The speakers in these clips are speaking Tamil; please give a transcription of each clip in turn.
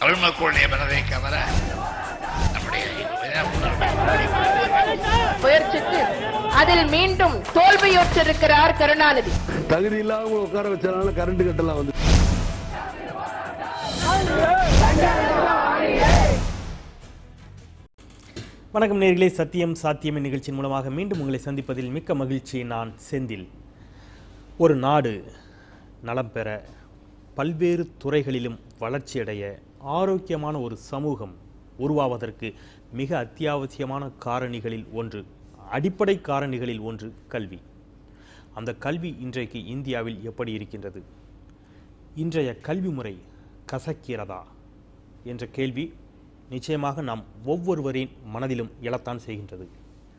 தமிழ் மக்களுடைய மனதை கவர நம்முடைய உணர்வை முயற்சித்து அதில் மீண்டும் தோல்வியுற்றிருக்கிறார் கருணாநிதி தகுதி இல்லாம உட்கார வச்சனால கரண்ட் கட்டெல்லாம் வந்து வணக்கம் நேர்களே சத்தியம் சாத்தியம் நிகழ்ச்சியின் மூலமாக மீண்டும் உங்களை சந்திப்பதில் மிக்க மகிழ்ச்சி நான் செந்தில் ஒரு நாடு நலம் பெற பல்வேறு துறைகளிலும் வளர்ச்சியடைய ஆரோக்கியமான ஒரு சமூகம் உருவாவதற்கு மிக அத்தியாவசியமான காரணிகளில் ஒன்று அடிப்படை காரணிகளில் ஒன்று கல்வி அந்த கல்வி இன்றைக்கு இந்தியாவில் எப்படி இருக்கின்றது இன்றைய கல்வி முறை கசக்கிறதா என்ற கேள்வி நிச்சயமாக நாம் ஒவ்வொருவரின் மனதிலும் எழத்தான் செய்கின்றது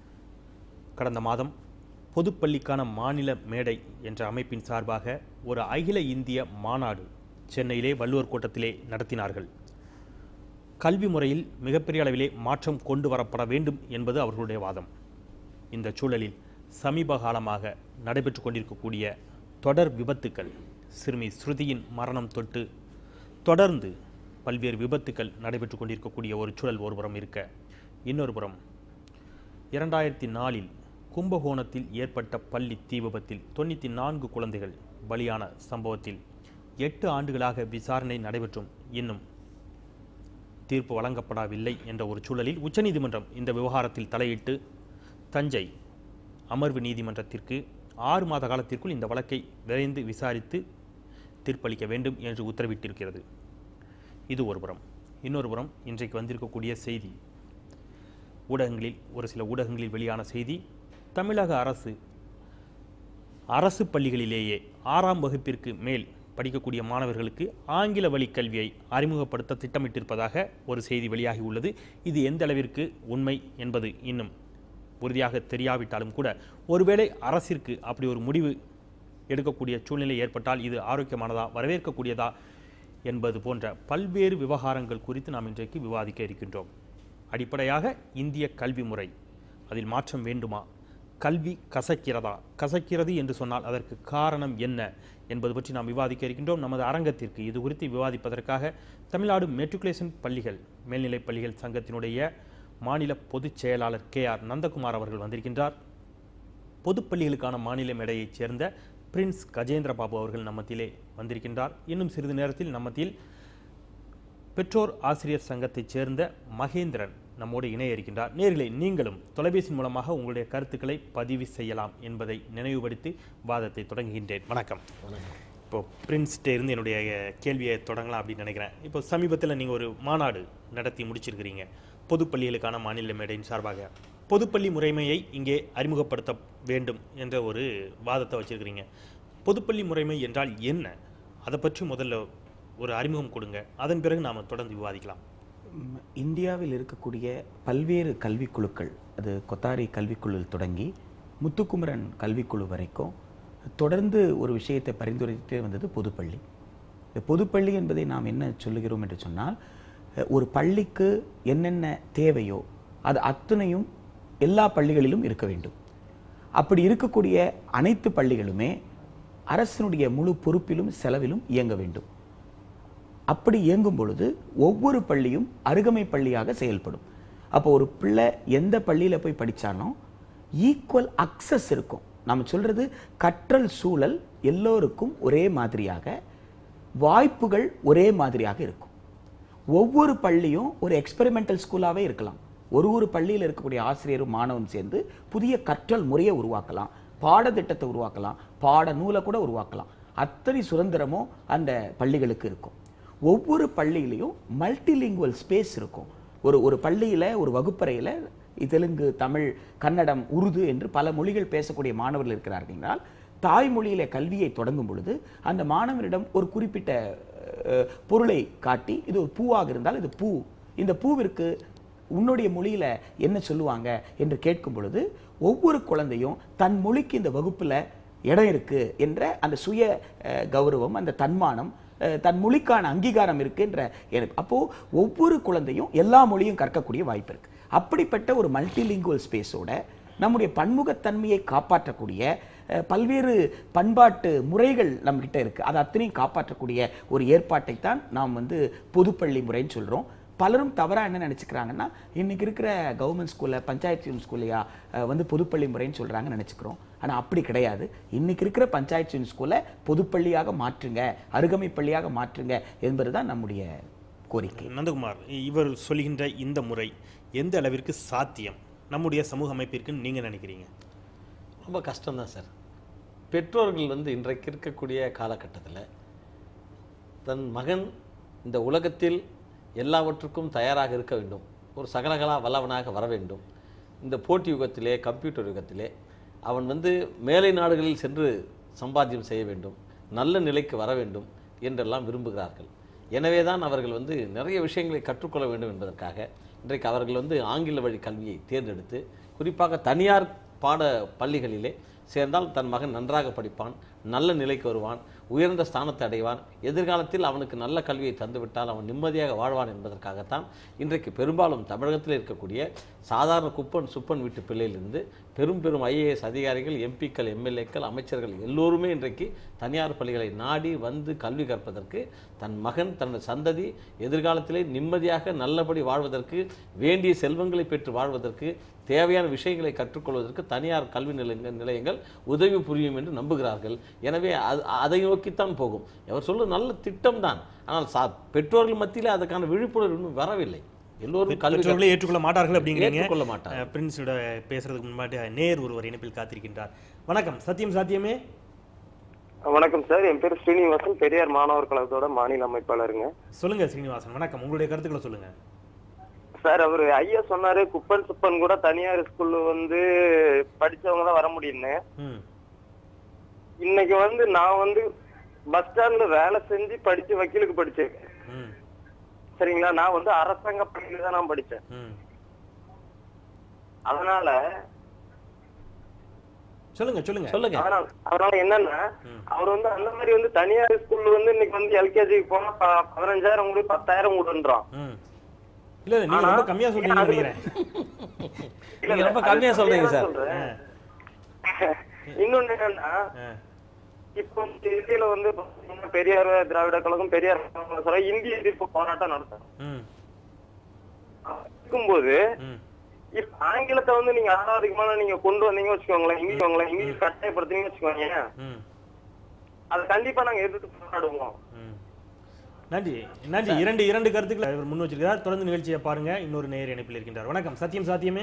கடந்த மாதம் பொதுப்பள்ளிக்கான மாநில மேடை என்ற அமைப்பின் சார்பாக ஒரு அகில இந்திய மாநாடு சென்னையிலே வள்ளுவர் கோட்டத்திலே நடத்தினார்கள் கல்வி முறையில் மிகப்பெரிய அளவிலே மாற்றம் கொண்டு வரப்பட வேண்டும் என்பது அவர்களுடைய வாதம் இந்த சூழலில் சமீப காலமாக நடைபெற்று கொண்டிருக்கக்கூடிய தொடர் விபத்துக்கள் சிறுமி ஸ்ருதியின் மரணம் தொட்டு தொடர்ந்து பல்வேறு விபத்துக்கள் நடைபெற்று கொண்டிருக்கக்கூடிய ஒரு சூழல் ஒருபுறம் இருக்க இன்னொரு புறம் இரண்டாயிரத்தி நாலில் கும்பகோணத்தில் ஏற்பட்ட பள்ளி தீ விபத்தில் தொண்ணூற்றி நான்கு குழந்தைகள் பலியான சம்பவத்தில் எட்டு ஆண்டுகளாக விசாரணை நடைபெற்றும் இன்னும் தீர்ப்பு வழங்கப்படவில்லை என்ற ஒரு சூழலில் உச்சநீதிமன்றம் இந்த விவகாரத்தில் தலையிட்டு தஞ்சை அமர்வு நீதிமன்றத்திற்கு ஆறு மாத காலத்திற்குள் இந்த வழக்கை விரைந்து விசாரித்து தீர்ப்பளிக்க வேண்டும் என்று உத்தரவிட்டிருக்கிறது இது ஒரு புறம் இன்னொரு புறம் இன்றைக்கு வந்திருக்கக்கூடிய செய்தி ஊடகங்களில் ஒரு சில ஊடகங்களில் வெளியான செய்தி தமிழக அரசு அரசு பள்ளிகளிலேயே ஆறாம் வகுப்பிற்கு மேல் படிக்கக்கூடிய மாணவர்களுக்கு ஆங்கில வழி கல்வியை அறிமுகப்படுத்த திட்டமிட்டிருப்பதாக ஒரு செய்தி வெளியாகி உள்ளது இது எந்த அளவிற்கு உண்மை என்பது இன்னும் உறுதியாக தெரியாவிட்டாலும் கூட ஒருவேளை அரசிற்கு அப்படி ஒரு முடிவு எடுக்கக்கூடிய சூழ்நிலை ஏற்பட்டால் இது ஆரோக்கியமானதா வரவேற்கக்கூடியதா என்பது போன்ற பல்வேறு விவகாரங்கள் குறித்து நாம் இன்றைக்கு விவாதிக்க இருக்கின்றோம் அடிப்படையாக இந்திய கல்வி முறை அதில் மாற்றம் வேண்டுமா கல்வி கசக்கிறதா கசக்கிறது என்று சொன்னால் அதற்கு காரணம் என்ன என்பது பற்றி நாம் விவாதிக்க இருக்கின்றோம் நமது அரங்கத்திற்கு இது குறித்து விவாதிப்பதற்காக தமிழ்நாடு மெட்ரிகுலேஷன் பள்ளிகள் மேல்நிலைப் பள்ளிகள் சங்கத்தினுடைய மாநில பொதுச் செயலாளர் கே ஆர் நந்தகுமார் அவர்கள் வந்திருக்கின்றார் பொதுப்பள்ளிகளுக்கான மாநில மேடையைச் சேர்ந்த பிரின்ஸ் கஜேந்திர பாபு அவர்கள் நம்மத்திலே வந்திருக்கின்றார் இன்னும் சிறிது நேரத்தில் நம்மத்தில் பெற்றோர் ஆசிரியர் சங்கத்தைச் சேர்ந்த மகேந்திரன் நம்மோடு இணைய இருக்கின்றார் நேரிலே நீங்களும் தொலைபேசி மூலமாக உங்களுடைய கருத்துக்களை பதிவு செய்யலாம் என்பதை நினைவுபடுத்தி வாதத்தை தொடங்குகின்றேன் வணக்கம் இப்போ பிரின்ஸ்டே இருந்து என்னுடைய கேள்வியை தொடங்கலாம் அப்படின்னு நினைக்கிறேன் இப்போ சமீபத்தில் நீங்கள் ஒரு மாநாடு நடத்தி முடிச்சிருக்கிறீங்க பொதுப்பள்ளிகளுக்கான மாநில மேடையின் சார்பாக பொதுப்பள்ளி முறைமையை இங்கே அறிமுகப்படுத்த வேண்டும் என்ற ஒரு வாதத்தை வச்சிருக்கிறீங்க பொதுப்பள்ளி முறைமை என்றால் என்ன அதை பற்றி முதல்ல ஒரு அறிமுகம் கொடுங்க அதன் பிறகு நாம் தொடர்ந்து விவாதிக்கலாம் ம், இந்தியாவில் இருக்கக்கூடிய பல்வேறு கல்விக்குழுக்கள் அது கொத்தாரி கல்விக்குழு தொடங்கி முத்துக்குமரன் கல்விக்குழு வரைக்கும் தொடர்ந்து ஒரு விஷயத்தை பரிந்துரைத்தே வந்தது பொதுப்பள்ளி இந்த பொதுப்பள்ளி என்பதை நாம் என்ன சொல்லுகிறோம் என்று சொன்னால் அஹ், ஒரு பள்ளிக்கு என்னென்ன தேவையோ அது அத்தனையும் எல்லா பள்ளிகளிலும் இருக்க வேண்டும் அப்படி இருக்கக்கூடிய அனைத்து பள்ளிகளுமே அரசினுடைய முழு பொறுப்பிலும் செலவிலும் இயங்க வேண்டும் அப்படி இயங்கும் பொழுது ஒவ்வொரு பள்ளியும் அருகமை பள்ளியாக செயல்படும் அப்போ ஒரு பிள்ளை எந்த பள்ளியில் போய் படித்தானோ ஈக்குவல் அக்சஸ் இருக்கும் நம்ம சொல்றது கற்றல் சூழல் எல்லோருக்கும் ஒரே மாதிரியாக வாய்ப்புகள் ஒரே மாதிரியாக இருக்கும் ஒவ்வொரு பள்ளியும் ஒரு எக்ஸ்பெரிமெண்டல் ஸ்கூலாகவே இருக்கலாம் ஒரு ஒரு பள்ளியில் இருக்கக்கூடிய ஆசிரியரும் மாணவன் சேர்ந்து புதிய கற்றல் முறையை உருவாக்கலாம் பாடத்திட்டத்தை உருவாக்கலாம் பாட நூலை கூட உருவாக்கலாம் அத்தனை சுதந்திரமும் அந்த பள்ளிகளுக்கு இருக்கும் ஒவ்வொரு பள்ளியிலையும் மல்டிலிங்குவல் ஸ்பேஸ் இருக்கும் ஒரு ஒரு பள்ளியில் ஒரு வகுப்பறையில் தெலுங்கு தமிழ் கன்னடம் உருது என்று பல மொழிகள் பேசக்கூடிய மாணவர்கள் இருக்கிறார்கள் என்றால் தாய்மொழியில கல்வியை தொடங்கும் பொழுது அந்த மாணவனிடம் ஒரு குறிப்பிட்ட அஹ், பொருளை காட்டி இது ஒரு பூவாக இருந்தால் இது பூ இந்த பூவிற்கு உன்னுடைய மொழியில என்ன சொல்லுவாங்க என்று கேட்கும் பொழுது ஒவ்வொரு குழந்தையும் தன் மொழிக்கு இந்த வகுப்புல இடம் இருக்கு என்ற அந்த சுய அஹ், கௌரவம் அந்த தன்மானம் அஹ், தன் மொழிக்கான அங்கீகாரம் இருக்குன்ற எண்ணம். அப்போ ஒவ்வொரு குழந்தையும் எல்லா மொழியும் கற்கக்கூடிய வாய்ப்பு இருக்கு அப்படிப்பட்ட ஒரு மல்டிலிங்குவல் ஸ்பேஸோட நம்முடைய பன்முகத்தன்மையை காப்பாற்றக்கூடிய அஹ், பல்வேறு பண்பாட்டு முறைகள் நம்மகிட்ட இருக்கு அது அத்தனையும் காப்பாற்றக்கூடிய ஒரு ஏற்பாட்டை தான் நாம் வந்து பொதுப்பள்ளி முறைன்னு சொல்றோம் பலரும் தவறா என்ன நினைச்சுக்கிறாங்கன்னா இன்னைக்கு இருக்கிற கவர்மெண்ட் ஸ்கூல்ல பஞ்சாயத்து ஸ்கூல்லையா வந்து பொதுப்பள்ளி முறைன்னு சொல்றாங்க நினைச்சுக்கிறோம் ஆனா அப்படி கிடையாது இன்னைக்கு இருக்கிற பஞ்சாயத்து ஸ்கூலை பொதுப்பள்ளியாக மாற்றுங்க அருகமை பள்ளியாக மாற்றுங்க என்பதுதான் நம்முடைய கோரிக்கை நந்தகுமார் இவர் சொல்கின்ற இந்த முறை எந்த அளவிற்கு சாத்தியம் நம்முடைய சமூக அமைப்பிற்கு நீங்க நினைக்கிறீங்க ரொம்ப கஷ்டம்தான் சார் பெற்றோர்கள் வந்து இன்றைக்கு இருக்கக்கூடிய காலகட்டத்தில் தன் மகன் இந்த உலகத்தில் எல்லாவற்றுக்கும் தயாராக இருக்க வேண்டும் ஒரு சகலகலா வல்லவனாக வர வேண்டும் இந்த போட்டி யுகத்திலே கம்ப்யூட்டர் யுகத்திலே அவன் வந்து மேலை நாடுகளில் சென்று சம்பாத்தியம் செய்ய வேண்டும் நல்ல நிலைக்கு வர வேண்டும் என்றெல்லாம் விரும்புகிறார்கள் எனவே தான் அவர்கள் வந்து நிறைய விஷயங்களை கற்றுக்கொள்ள வேண்டும் என்பதற்காக இன்றைக்கு அவர்கள் வந்து ஆங்கில வழி கல்வியை தேர்ந்தெடுத்து குறிப்பாக தனியார் பாட பள்ளிகளிலே சேர்ந்தால் தன் மகன் நன்றாக படிப்பான் நல்ல நிலைக்கு வருவான் உயர்ந்த ஸ்தானத்தை அடைவான் எதிர்காலத்தில் அவனுக்கு நல்ல கல்வியை தந்துவிட்டால் அவன் நிம்மதியாக வாழ்வான் என்பதற்காகத்தான் இன்றைக்கு பெரும்பாலும் தமிழகத்தில் இருக்கக்கூடிய சாதாரண குப்பன் சுப்பன் வீட்டு பிள்ளையிலிருந்து பெரும் பெரும் ஐஏஎஸ் அதிகாரிகள் எம்பிக்கள் எம்எல்ஏக்கள் அமைச்சர்கள் எல்லோருமே இன்றைக்கு தனியார் பள்ளிகளை நாடி வந்து கல்வி கற்பதற்கு தன் மகன் தனது சந்ததி எதிர்காலத்திலே நிம்மதியாக நல்லபடி வாழ்வதற்கு வேண்டிய செல்வங்களை பெற்று வாழ்வதற்கு தேவையான விஷயங்களை கற்றுக்கொள்வதற்கு தனியார் கல்வி நிலையங்கள் நிலையங்கள் உதவி புரியும் என்று நம்புகிறார்கள் எனவே அது அதை நோக்கித்தான் போகும் அவர் சொல்வது நல்ல திட்டம் தான் ஆனால் சா பெற்றோர்கள் மத்தியிலே அதுக்கான விழிப்புணர்வு இன்னும் வரவில்லை எல்லோரும் கல்வி பெற்றோர்களே ஏற்றுக்கொள்ள மாட்டார்கள் அப்படிங்கிறீங்க ஏற்றுக்கொள்ள மாட்டார்கள். அஹ், பிரின்ஸோட பேசுறதுக்கு முன்னாடி நேர் ஒருவர் இணைப்பில் காத்திருக்கின்றார் வணக்கம் சத்தியம் சாத்தியமே வணக்கம் சார் என் பேர் ஸ்ரீனிவாசன் பெரியார் மாணவர் கழகத்தோட மாநில அமைப்பாளருங்க சொல்லுங்க ஸ்ரீனிவாசன் வணக்கம் உங்களுடைய கருத்துக்களை சொல்லுங்க சார் அவரு ஐயா சொன்னாரு குப்பன் சுப்பன் கூட தனியார் ஸ்கூல்ல வந்து படிச்சவங்க தான் வர முடியும்னு ம் இன்னைக்கு வந்து நான் வந்து பஸ் ஸ்டாண்ட்ல வேலை செஞ்சு படிச்சு வக்கீலுக்கு படிச்சேன் ம் சரிங்களா நான் வந்து அரசாங்க பள்ளியில தான் நான் படிச்சேன் ம் அதனால சொல்லுங்க சொல்லுங்க சொல்லுங்க அதனால அதனால என்னன்னா ம். அவர் வந்து அந்த மாதிரி வந்து தனியார் ஸ்கூல்ல வந்து இன்னைக்கு வந்து எல்கேஜிக்கு போனா ப- பதினஞ்சாயிரம் கொடு பத்தாயிரம் கொடுன்றான் ம் இல்ல இல்ல, நீங்க ஆனா, ரொம்ப கம்மியா சொல்றீங்கன்னு அது- நினைக்கிறேன் இல்ல, நீங்க ரொம்ப அது கம்மியா சொல்றீங்க சரியா சார். சொல்றேன். இன்னொன்னு என்னன்னா ஆ, இப்போ இந்தியில வந்து பாத்தீங்கன்னா பெரியார் திராவிட கழகம் பெரியார் கழகம் சொல்ற இந்திய எதிர்ப்பு போராட்டம் நடத்தும் ம் இருக்கும்போது ம் இப்ப ஆங்கிலத்தை வந்து நீங்க ஆறாவதுக்கு நீங்க கொண்டு வந்தீங்க வச்சுக்கோங்களேன் இங்கிலீஷ் வாங்களேன் இங்கிலீஷ் கட்டாயப்படுத்துனீங்க வச்சுக்கோங்க ம் அது கண்டிப்பா நாங்க எதிர்த்து போராடுவோம் ம். நன்றி நன்றி இரண்டு இரண்டு கருத்துக்களை இவர் முன் வச்சிருக்கிறார் தொடர்ந்து நிகழ்ச்சியை பாருங்க இன்னொரு நேர் இணைப்பில் இருக்கின்றார் வணக்கம் சத்தியம் சாத்தியமே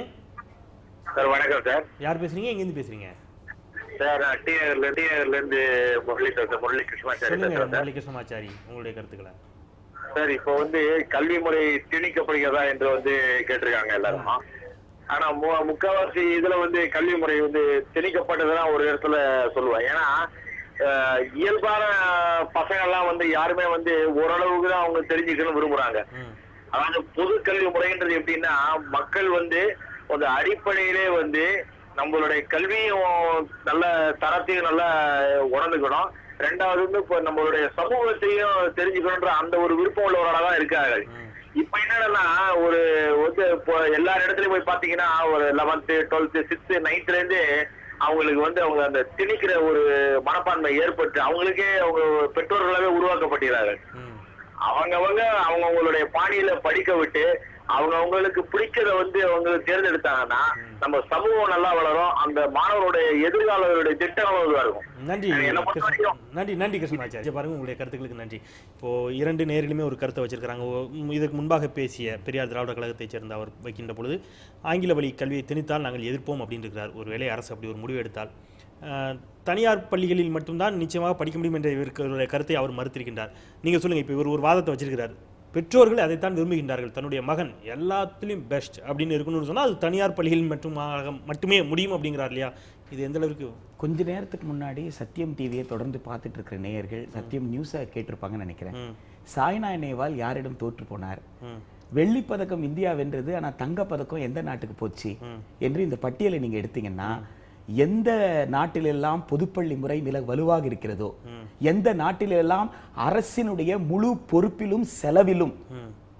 சார் வணக்கம் சார் யார் பேசுறீங்க எங்கேருந்து பேசுறீங்க சார் நான் டி நகர்ல டி நகர்ல இருந்து முரளி பேசுறேன் முரளி கிருஷ்ணாச்சாரி சொல்லுங்க பேசுறேன் சார் முரளி கிருஷ்ணமாச்சாரி உங்களுடைய கருத்துக்களை சார் இப்போ வந்து கல்வி முறை திணிக்கப்படுகிறதா என்று வந்து கேட்டிருக்காங்க எல்லாரும் ஆனா மு- முக்காவாசி இதுல வந்து கல்வி முறை வந்து திணிக்கப்பட்டதுதான் ஒரு இடத்துல சொல்லுவேன் ஏன்னா அஹ், இயல்பான பசங்க எல்லாம் வந்து யாருமே வந்து ஓரளவுக்கு தான் அவங்க தெரிஞ்சுக்கணும்னு விரும்புறாங்க ம் அதாவது பொது கல்வி முறைன்றது எப்படின்னா மக்கள் வந்து ஒரு அடிப்படையிலே வந்து நம்மளுடைய கல்வியும் நல்ல தரத்தையும் நல்லா உணர்ந்துக்கணும் ரெண்டாவது வந்து இப்போ நம்மளுடைய சமூகத்தையும் தெரிஞ்சுக்கணுன்ற அந்த ஒரு விருப்பம் உள்ளவர்களாக தான் இருக்காங்க இப்ப என்னன்னா ஒரு வந்து இப்போ எல்லா இடத்துலயும் போய் பாத்தீங்கன்னா ஒரு லெவன்த்து டுவெல்த்து சிக்ஸ்த்து நைன்த்ல இருந்து அவங்களுக்கு வந்து அவங்க அந்த திணிக்கிற ஒரு மனப்பான்மை ஏற்பட்டு அவங்களுக்கே அவங்க பெற்றோர்களாவே உருவாக்கப்பட்டிருக்கிறார்கள் ம் அவங்கவங்க அவங்கவங்களுடைய பாணியில படிக்க விட்டு அவங்க அவங்களுக்கு பிடிச்சத வந்து அவங்க தேர்ந்தெடுத்தாங்கன்னா நம்ம சமூகம் நல்லா வளரும் அந்த மாணவருடைய எதிர்காலங்களுடைய திட்டங்களும் இதுவா இருக்கும் நன்றி என்னை பொறுத்த கிருஷ்ண- வரைக்கும் நன்றி நன்றி கிருஷ்ணமாச்சாரி பாருங்க உங்களுடைய கருத்துக்களுக்கு நன்றி இப்போ இரண்டு நேரிலுமே ஒரு கருத்தை வச்சிருக்கிறாங்க ஓ- ம், இதற்கு முன்பாக பேசிய பெரியார் திராவிட கழகத்தைச் சேர்ந்த அவர் வைக்கின்ற பொழுது ஆங்கில வழி கல்வியை திணித்தால் நாங்கள் எதிர்ப்போம் அப்படின்னு இருக்கிறார் ஒருவேளை அரசு அப்படி ஒரு முடிவு எடுத்தால் அஹ், தனியார் பள்ளிகளில் மட்டும்தான் நிச்சயமாக படிக்க முடியும் என்ற இவருடைய கருத்தை அவர் மறுத்திருக்கின்றார் நீங்க சொல்லுங்க இப்போ இவர் ஒரு வாதத்தை வச்சிருக்கிறார் பெற்றோர்கள் அதைத்தான் விரும்புகின்றார்கள் தன்னுடைய மகன் எல்லாத்துலேயும் பெஸ்ட் அப்படின்னு இருக்கணும்னு சொன்னால் அது தனியார் பள்ளிகளில் மட்டும் மட்டுமே முடியும் அப்படிங்கிறார் இல்லையா இது எந்த அளவுக்கு கொஞ்ச நேரத்துக்கு முன்னாடி சத்தியம் டிவியை தொடர்ந்து பார்த்துட்டு இருக்கிற நேயர்கள் சத்தியம் நியூஸை கேட்டிருப்பாங்கன்னு நினைக்கிறேன் ம். சாய்னா நேவால் யாரிடம் தோற்று போனார் ம் வெள்ளிப் பதக்கம் இந்தியா வென்றது ஆனா தங்கப் பதக்கம் எந்த நாட்டுக்கு போச்சு என்று இந்த பட்டியலை நீங்க எடுத்தீங்கன்னா எந்த நாட்டிலெல்லாம் பொதுப்பள்ளி முறை மிக வலுவாக இருக்கிறதோ எந்த நாட்டிலெல்லாம் அரசினுடைய முழு பொறுப்பிலும் செலவிலும்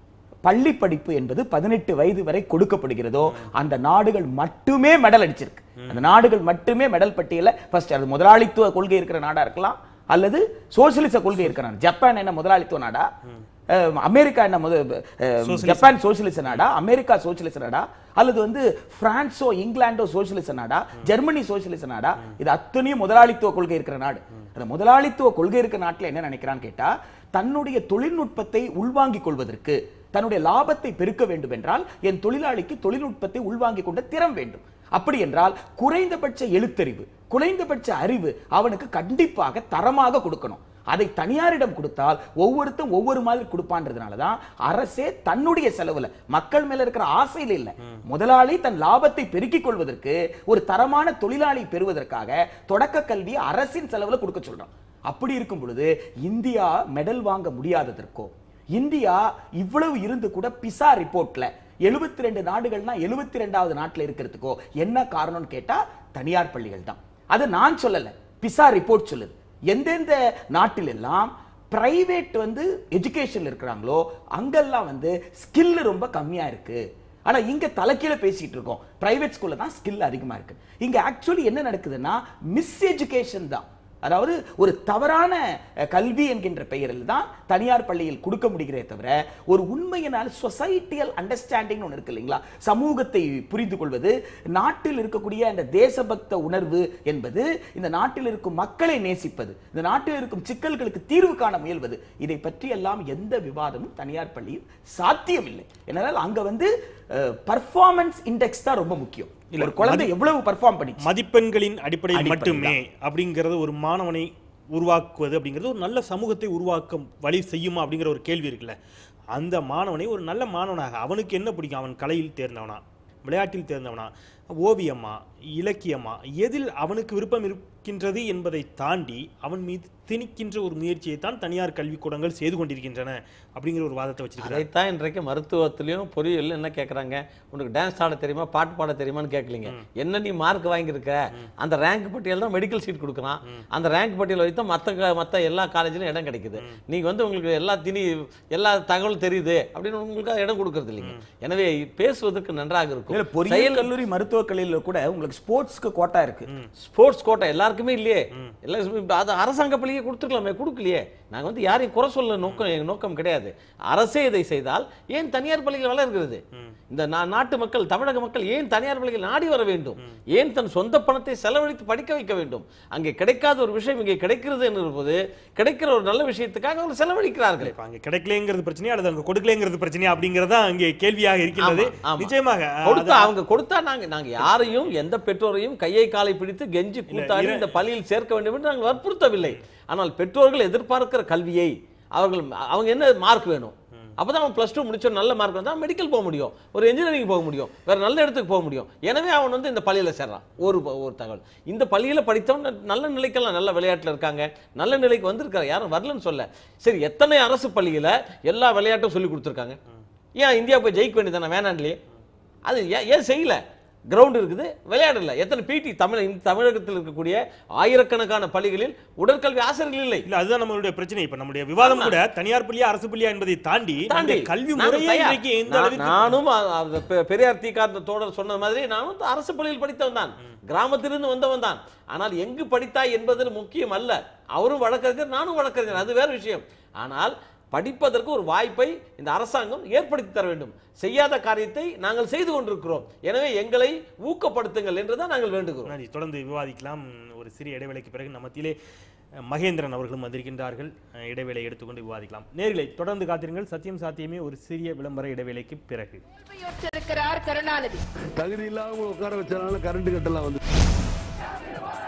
பள்ளி படிப்பு என்பது பதினெட்டு வயது வரை கொடுக்கப்படுகிறதோ அந்த நாடுகள் மட்டுமே மெடல் அடிச்சிருக்கு அந்த நாடுகள் மட்டுமே மெடல் பட்டியல ஃபர்ஸ்ட் அது முதலாளித்துவ கொள்கை இருக்கிற நாடா இருக்கலாம் அல்லது சோசியலிச கொள்கை இருக்கிற நாடு ஜப்பான் என்ன முதலாளித்துவ நாடா அஹ், அமெரிக்கா என்ன முத அஹ், ஜப்பான் சோசியலிச நாடா அமெரிக்கா சோசியலிச நாடா அல்லது வந்து பிரான்சோ இங்கிலாண்டோ சோசியலிச நாடா ஜெர்மனி சோசியலிச நாடா இது அத்தனையும் முதலாளித்துவ கொள்கை இருக்கிற நாடு அந்த முதலாளித்துவ கொள்கை இருக்கிற நாட்டுல என்ன நினைக்கிறான்னு கேட்டா தன்னுடைய தொழில்நுட்பத்தை உள்வாங்கிக் கொள்வதற்கு தன்னுடைய லாபத்தை பெருக்க வேண்டும் என்றால் என் தொழிலாளிக்கு தொழில்நுட்பத்தை உள்வாங்கிக் கொண்ட திறம் வேண்டும் அப்படி என்றால் குறைந்தபட்ச எழுத்தறிவு குறைந்தபட்ச அறிவு அவனுக்கு கண்டிப்பாக தரமாக கொடுக்கணும் அதை தனியாரிடம் கொடுத்தால் ஒவ்வொருத்தரும் ஒவ்வொரு மாதிரி கொடுப்பான்றதுனால தான் அரசே தன்னுடைய செலவுல மக்கள் மேல இருக்கிற ஆசையில இல்ல முதலாளி தன் லாபத்தை பெருக்கிக் கொள்வதற்கு ஒரு தரமான தொழிலாளி பெறுவதற்காக தொடக்க கல்வியை அரசின் செலவுல கொடுக்க சொல்றோம் அப்படி இருக்கும் பொழுது இந்தியா மெடல் வாங்க முடியாததற்கோ இந்தியா இவ்வளவு இருந்து கூட பிசா ரிப்போர்ட்ல 72 ரெண்டு நாடுகள்னா 72 ரெண்டாவது நாட்டுல இருக்கிறதுக்கோ என்ன காரணம்னு கேட்டா தனியார் பள்ளிகள் தான் அது நான் சொல்லல பிசா ரிப்போர்ட் சொல்லுது எந்தெந்த நாட்டில் எல்லாம் பிரைவேட் வந்து எஜுகேஷன்ல இருக்கிறாங்களோ அங்கெல்லாம் வந்து ஸ்கில் ரொம்ப கம்மியா இருக்கு ஆனா இங்க தலைக்கீழ பேசிட்டு இருக்கோம் பிரைவேட் ஸ்கூல்ல தான் ஸ்கில் அதிகமா இருக்கு இங்க ஆக்சுவலி என்ன நடக்குதுன்னா மிஸ் எஜுகேஷன் தான் அதாவது ஒரு தவறான அஹ், கல்வி என்கின்ற பெயரில் தான் தனியார் பள்ளியில் கொடுக்க முடிகிறே தவிர ஒரு உண்மையினால் சொசைட்டியல் அண்டர்ஸ்டாண்டிங் ஒன்று இருக்கு இல்லைங்களா சமூகத்தை புரிந்து கொள்வது நாட்டில் இருக்கக்கூடிய அந்த தேசபக்த உணர்வு என்பது இந்த நாட்டில் இருக்கும் மக்களை நேசிப்பது இந்த நாட்டில் இருக்கும் சிக்கல்களுக்கு தீர்வு காண முயல்வது இதை பற்றி எல்லாம் எந்த விவாதமும் தனியார் பள்ளியில் சாத்தியமில்லை ஏனென்றால் அங்க வந்து பர்ஃபார்மன்ஸ் இண்டெக்ஸ் தான் ரொம்ப முக்கியம் இல்ல, ஒரு குழந்தை எவ்வளவு பர்ஃபார்ம் பண்ணி மதிப்பெண்களின் அடிப்படையில் அடிப்படையில் மட்டுமே அப்படிங்கிறது ஒரு மாணவனை உருவாக்குவது அப்படிங்கிறது ஒரு நல்ல சமூகத்தை உருவாக்க வழி செய்யுமா அப்படிங்கிற ஒரு கேள்வி இருக்குல்ல அந்த மாணவனை ஒரு நல்ல மாணவனாக அவனுக்கு என்ன பிடிக்கும் அவன் கலையில் தேர்ந்தவனா விளையாட்டில் தேர்ந்தவனா ஓவியமா இலக்கியமா எதில் அவனுக்கு விருப்பம் இருக்கின்றது என்பதை தாண்டி அவன் மீது திணிக்கின்ற ஒரு முயற்சியை தான் தனியார் கல்விக்கூடங்கள் செய்து கொண்டிருக்கின்றன அப்படிங்கிற ஒரு வாதத்தை வச்சிருக்கிறார் அதைத்தான் இன்றைக்கு மருத்துவத்திலையும் பொறியியல் என்ன கேட்குறாங்க உனக்கு டான்ஸ் ஆட தெரியுமா பாட்டு பாட தெரியுமான்னு கேட்கலீங்க என்ன நீ மார்க் வாங்கியிருக்க அந்த ரேங்க் பட்டியல் தான் மெடிக்கல் சீட் கொடுக்குறான் அந்த ரேங்க் பட்டியல் வரைக்கும் மற்ற மற்ற எல்லா காலேஜிலும் இடம் கிடைக்குது நீங்க வந்து உங்களுக்கு எல்லா திணி எல்லா தகவல் தெரியுது அப்படின்னு உங்களுக்கு இடம் கொடுக்கறது இல்லைங்க எனவே பேசுவதற்கு நன்றாக இல்ல இருக்கும் பொறியியல் செயல் கல்லூரி மருத்துவக் கல்லூரியில கூட உங்களுக்கு ஸ்போர்ட்ஸ்க்கு கோட்டா இருக்கு ஸ்போர்ட்ஸ் கோட்டா எல்லாருக்குமே இல்லையே எல்லாம் அது அரசாங்க பள்ளியே கொடுத்துருக்கலாமே கொடுக்கலையே நாங்க வந்து யாரையும் குறை சொல்ல நோக்கம் எங்க நோக்கம் கிடையாது அரசே இதை செய்தால் ஏன் தனியார் பள்ளிகள் வளர்கிறது இந்த நா- நாட்டு மக்கள் தமிழக மக்கள் ஏன் தனியார் பள்ளிகள் நாடி வர வேண்டும் ஏன் தன் சொந்த பணத்தை செலவழித்து படிக்க வைக்க வேண்டும் அங்கே கிடைக்காத ஒரு விஷயம் இங்கே கிடைக்கிறது என்பது கிடைக்கிற ஒரு நல்ல விஷயத்துக்காக அவங்க செலவழிக்கிறார்கள் இப்ப அங்க கிடைக்கலங்கிறது பிரச்சனையா அல்லது அங்க கொடுக்கலங்கிறது பிரச்சனையா அப்படிங்கறதா அங்கே கேள்வியாக இருக்கின்றது ஆமா, ஆமா. நிச்சயமாக அஹ், கொடுத்தா அது- அவங்க கொடுத்தா நாங்க நாங்க யாரையும் எந்த பெற்றோரையும் கையை காலை பிடித்து கெஞ்சி கூத்தாடி இர- இந்த பள்ளியில் சேர்க்க வேண்டும் என்று நாங்கள் வற்புறுத்தவில்லை ஆனால் பெற்றோர்கள் எதிர்பார்க்கிற கல்வியை அவர்கள் அவங்க என்ன மார்க் வேணும் அப்பதான் அவன் ப்ளஸ் டூ முடிச்ச நல்ல மார்க் வந்தா மெடிக்கல் போக முடியும் ஒரு இன்ஜினியரிங் போக முடியும் வேற நல்ல இடத்துக்கு போக முடியும் எனவே அவன் வந்து இந்த பள்ளியில சேர்றான் ஒரு ஒரு தகவல் இந்த பள்ளியில படித்தவன் நல்ல நிலைக்கெல்லாம் நல்ல விளையாட்டுல இருக்காங்க நல்ல நிலைக்கு வந்திருக்காங்க யாரும் வரலன்னு சொல்ல சரி எத்தனை அரசு பள்ளியில எல்லா விளையாட்டும் சொல்லி கொடுத்துருக்காங்க ஏன் இந்தியா போய் ஜெயிக்க வேண்டியதானே வேணான்லையே அது ஏன் ஏன் செய்யல கிரவுண்ட் இருக்குது விளையாடல எத்தனை பிடி தமிழ் இந்த தமிழகத்தில் இருக்கக்கூடிய ஆயிரக்கணக்கான பள்ளிகளில் உடற்கல்வி ஆசிரியர்கள் இல்லை இல்ல அதுதான் நம்மளுடைய பிரச்சனை இப்ப நம்முடைய விவாதம் கூட தனியார் பள்ளியா அரசு பள்ளியா என்பதை தாண்டி தாண்டி நம்முடைய கல்வி நானும் முறையே தயார். இன்றைக்கு எந்த நான்- அளவுக்கு நானும் அ- அந்த பெ- பெரியார் தீக்கார்ந்த தோழர் சொன்ன மாதிரி நானும் அரசு பள்ளியில் படித்தவன் தான் கிராமத்திலிருந்து வந்தவன் தான் ஆனால் எங்கு படித்தாய் என்பது முக்கியம் அல்ல அவரும் வழக்கறிஞர் நானும் வழக்கறிஞர் அது வேற விஷயம் ஆனால் படிப்பதற்கு ஒரு வாய்ப்பை இந்த அரசாங்கம் ஏற்படுத்தி தர வேண்டும் செய்யாத காரியத்தை நாங்கள் செய்து கொண்டிருக்கிறோம் எனவே எங்களை ஊக்கப்படுத்துங்கள் என்றுதான் நாங்கள் வேண்டுகிறோம் நன்றி தொடர்ந்து விவாதிக்கலாம் ஒரு சிறிய இடைவேளைக்கு பிறகு நம்ம மத்தியிலே அஹ், மகேந்திரன் அவர்களும் வந்திருக்கின்றார்கள் அஹ், இடைவேளை எடுத்துக்கொண்டு விவாதிக்கலாம் நேர்களை தொடர்ந்து காத்திருங்கள் சத்தியம் சாத்தியமே ஒரு சிறிய விளம்பர இடைவேளைக்கு பிறகு தோல்வியுற்றிருக்கிறார் கருணாநிதி தகுதி இல்லாம உட்கார வச்சனால கரண்ட் கட்டெல்லாம் வந்து